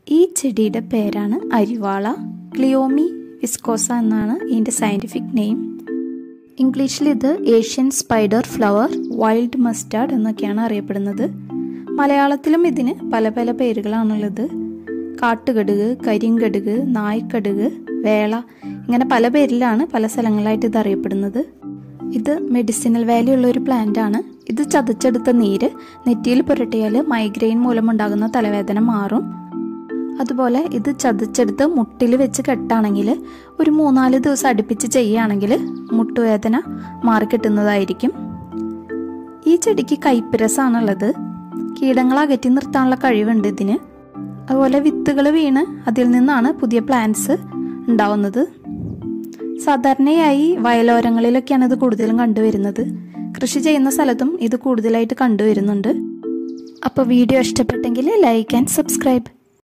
ഈ ചെടിയുടെ പേരാണ് അരിവാള ക്ലിയോമി വിസ്കോസ എന്നാണ് ഇതിൻ്റെ സയൻറ്റിഫിക് നെയിം ഇംഗ്ലീഷിൽ ഇത് Asian spider flower wild mustard എന്നൊക്കെയാണ് അറിയപ്പെടുന്നത് മലയാളത്തിലും ഇതിന് പല പല പേരുകളാണുള്ളത് കാട്ടുകടുക് കരിങ്കടുക് നായ്ക്കടുക് വേള ഇങ്ങനെ പല പേരിലാണ് പല സ്ഥലങ്ങളായിട്ട് ഇത് അറിയപ്പെടുന്നത് ഇത് മെഡിസിനൽ വാല്യൂ ഉള്ള ഒരു പ്ലാന്റ് ആണ് ഇത് ചതച്ചെടുത്ത നീര് നെറ്റിയിൽ പുരട്ടിയാൽ മൈഗ്രെയിൻ മൂലമുണ്ടാകുന്ന തലവേദന മാറും അതുപോലെ ഇത് ചതച്ചെടുത്ത് മുട്ടിൽ വെച്ച് കെട്ടാണെങ്കിൽ ഒരു മൂന്നാല് ദിവസം അടുപ്പിച്ച് ചെയ്യുകയാണെങ്കിൽ മുട്ടുവേദന മാറിക്കിട്ടുന്നതായിരിക്കും ഈ ചെടിക്ക് കൈപ്പിരസാണുള്ളത് കീടങ്ങൾ അകറ്റി നിർത്താനുള്ള കഴിവുണ്ട് ഇതിന് അതുപോലെ വിത്തുകൾ വീണ് അതിൽ നിന്നാണ് പുതിയ പ്ലാന്റ്സ് ഉണ്ടാവുന്നത് സാധാരണയായി വയലോരങ്ങളിലൊക്കെയാണ് ഇത് കൂടുതലും കണ്ടുവരുന്നത് കൃഷി ചെയ്യുന്ന സ്ഥലത്തും ഇത് കൂടുതലായിട്ട് കണ്ടുവരുന്നുണ്ട് അപ്പോൾ വീഡിയോ ഇഷ്ടപ്പെട്ടെങ്കിൽ ലൈക്ക് ആൻഡ് സബ്സ്ക്രൈബ്